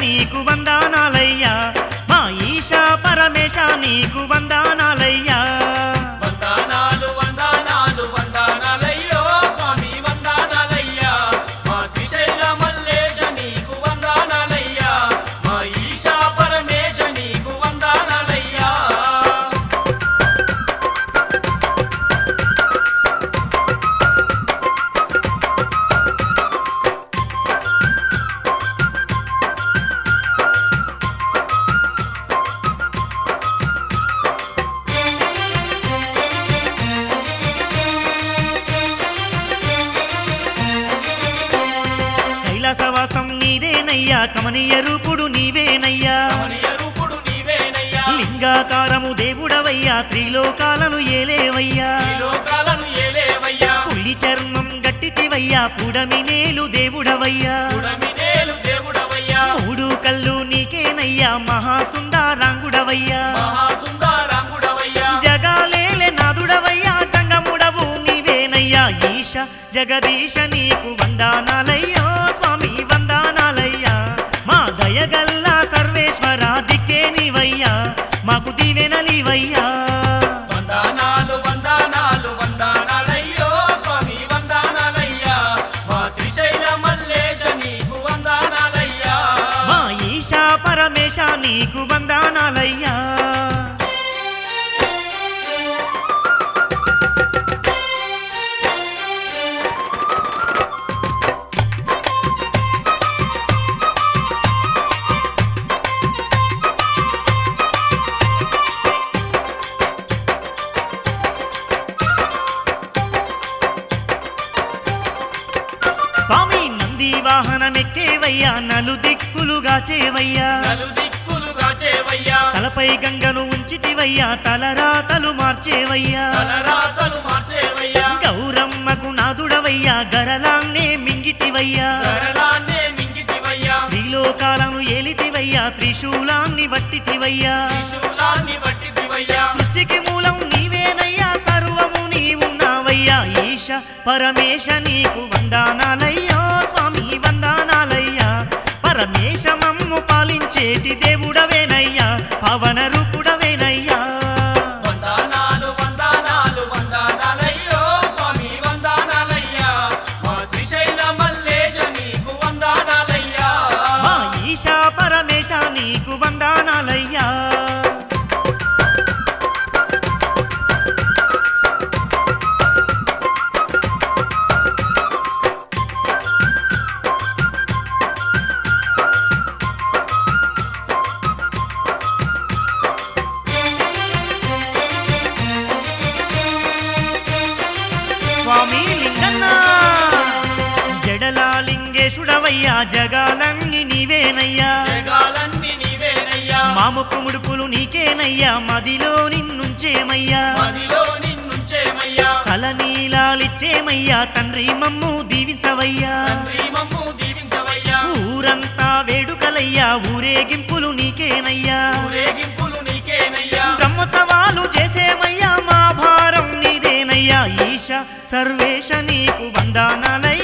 నీకు వందానాలయ్యా మా ఈశా పరమేశ నీకు వందానాలయ్యా వందనాలు వందనాలు వందనాలయ్యో స్వామి వందనాలయ్యా మా శ్రీశైల మల్లేశ నీకు వందనాలయ్యా మా ఈశా పరమేశ నీకు వందనాలయ్యా కైలాసవాసం నీదేనయ్యా కమనీయ రూపుడు నీవేనయ్యా రమణీయ రూపుడు నీవేనయ్యా లింగాకారము దేవుడవయ్యా త్రిలోకాలను ఏలేవయ్యా ఈ లోకాలను ఏలేవయ్యా పులి చర్మం గట్టితివయ్యా పుడమి నేలు దేవుడవయ్యా పుడమినేలు దేవుడవయ్యా మూడు కళ్ళు నీకేనయ్యా మహాసుందరాంగుడవయ్యా మహాసుందరాంగుడవయ్యా జగాలేలే నాదుడవయ్యా జంగముడవు నీవేనయ్యా ఈశ జగదీశ నీకు వందానాలయ్యో స్వామి వందానాలయ్యా మా దయగల్లా సర్వేశ్వర దిక్కే నీవయ్యా మాకు దీవెనలివయ్యా వందనాలు వందనాలు వందనాలయ్యో స్వామి వందనాలయ్యా మా శ్రీశైల మల్లేశ నీకు వందనాలయ్యా మా ఈశా పరమేశ నీకు వందానాలయ్యా స్వామి నంది వాహనమెక్కేవయ్యా నలు దిక్కులుగా చేవయ్యా నలు దిక్కులుగా చేవయ్యా తలపై గంగను ఉంచితివయ్యా తలరాతలు మార్చేవయ్యా తలరాతలు మార్చేవయ్యా గౌరమ్మకు నాదుడవయ్యా గరలాన్నే మింగితివయ్యా గరళాన్నే మింగితివయ్యా త్రిలోకాలను ఏలితివయ్యా త్రిశూలాన్ని వట్టితివయ్యా త్రిశూలాన్ని వట్టిదివయ్యా సృష్టికి మూలం నీవేనయ్యా సర్వము నీవున్నావయ్యా ఈశ పరమేశ నీకు వందానాలయ్యా స్వామి వందానాలయ్యా పరమేశ మమ్ము పాలించేటి దేవుడవేనయ్యా పవన రూపుడవేనయ్యా వందనాలు వందనాలు వందనాలయ్యో స్వామి వందనాలయ్యా మా శ్రీశైల మల్లేశ నీకు వందనాలయ్యా మా ఈశా పరమేశ నీకు వందానాలయ్యా స్వామి లింగన్న జడలా లింగేశుడవయ్యా జగాలన్నీ నీవేనయ్యా జగాలన్నీ నీవేనయ్యా మాముకు ముడుపులు నీకేనయ్యా మదిలో నిన్నుంచేమయ్యా మదిలో నిన్నుంచేమయ్యా తల నీలాలిచ్చేమయ్యా తండ్రి మమ్ము దీవించవయ్యా తండ్రి మమ్ము దీవించవయ్యా ఊరంతా వేడుకలయ్యా ఊరేగింపులు నీకేనయ్యా ఊరేగింపులు నీకేనయ్యా బ్రహ్మోత్సవాలు చేసేమయ్యా మా భారం నీదేనయ్యా ఈశ సర్వేశ నీకు వందానాలయ్యా